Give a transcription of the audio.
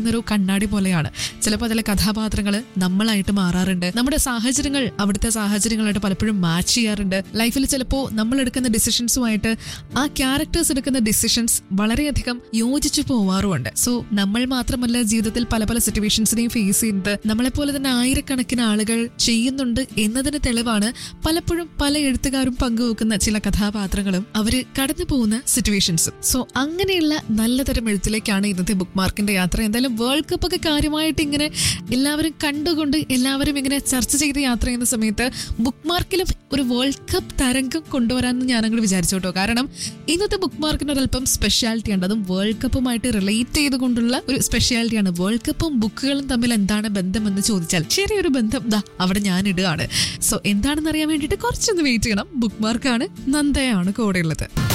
ഒരു കണ്ണാടി പോലെയാണ് ചിലപ്പോൾ അതിലെ കഥാപാത്രങ്ങൾ നമ്മളായിട്ട് മാറാറുണ്ട് നമ്മുടെ സാഹചര്യങ്ങൾ അവിടുത്തെ സാഹചര്യങ്ങളായിട്ട് പലപ്പോഴും മാച്ച് ചെയ്യാറുണ്ട് ലൈഫിൽ ചിലപ്പോൾ നമ്മൾ എടുക്കുന്ന ഡിസിഷൻസുമായിട്ട് ആ ക്യാരക്ടേഴ്സ് എടുക്കുന്ന ഡിസിഷൻസ് വളരെയധികം യോജിച്ചു പോവാറുമുണ്ട് സോ നമ്മൾ മാത്രമല്ല ജീവിതത്തിൽ പല പല സിറ്റുവേഷൻസിനെയും ഫേസ് ചെയ്യുന്നത് നമ്മളെപ്പോലെ തന്നെ ആയിരക്കണക്കിന് ആളുകൾ ചെയ്യുന്നുണ്ട് എന്നതിന് തെളിവാണ് പലപ്പോഴും പല എഴുത്തുകാരും പങ്കുവെക്കുന്ന ചില കഥാപാത്രങ്ങളും അവര് കടന്നു പോകുന്ന സിറ്റുവേഷൻസും സോ അങ്ങനെയുള്ള നല്ല തരം എഴുത്തിലേക്കാണ് ഇന്നത്തെ ബുക്ക് മാർക്കിന്റെ യാത്ര എന്തായാലും വേൾഡ് കപ്പ് ഒക്കെ കാര്യമായിട്ട് ഇങ്ങനെ എല്ലാവരും കണ്ടുകൊണ്ട് എല്ലാവരും ഇങ്ങനെ ചർച്ച ചെയ്ത് യാത്ര ചെയ്യുന്ന സമയത്ത് ബുക്ക് മാർക്കിലും ഒരു വേൾഡ് കപ്പ് തരംഗം കൊണ്ടുവരാമെന്ന് ഞാൻ അങ്ങോട്ട് വിചാരിച്ചു കേട്ടോ കാരണം ഇന്നത്തെ ബുക്ക് മാർക്കിന് ഒരല്പം സ്പെഷ്യാലിറ്റി ഉണ്ട് അതും വേൾഡ് കപ്പുമായിട്ട് റിലേറ്റ് ചെയ്തുകൊണ്ടുള്ള ഒരു സ്പെഷ്യാലിറ്റിയാണ് വേൾഡ് കപ്പും ബുക്കുകളും തമ്മിൽ എന്താണ് ബന്ധമെന്ന് ചോദിച്ചാൽ ചെറിയൊരു ബന്ധം ദാ അവിടെ ഞാൻ ഇടുകയാണ് സോ എന്താണെന്ന് അറിയാൻ വേണ്ടിയിട്ട് കുറച്ചൊന്ന് വെയിറ്റ് ചെയ്യണം ബുക്ക് മാർക്കാണ് നന്ദയാണ് കൂടെയുള്ളത്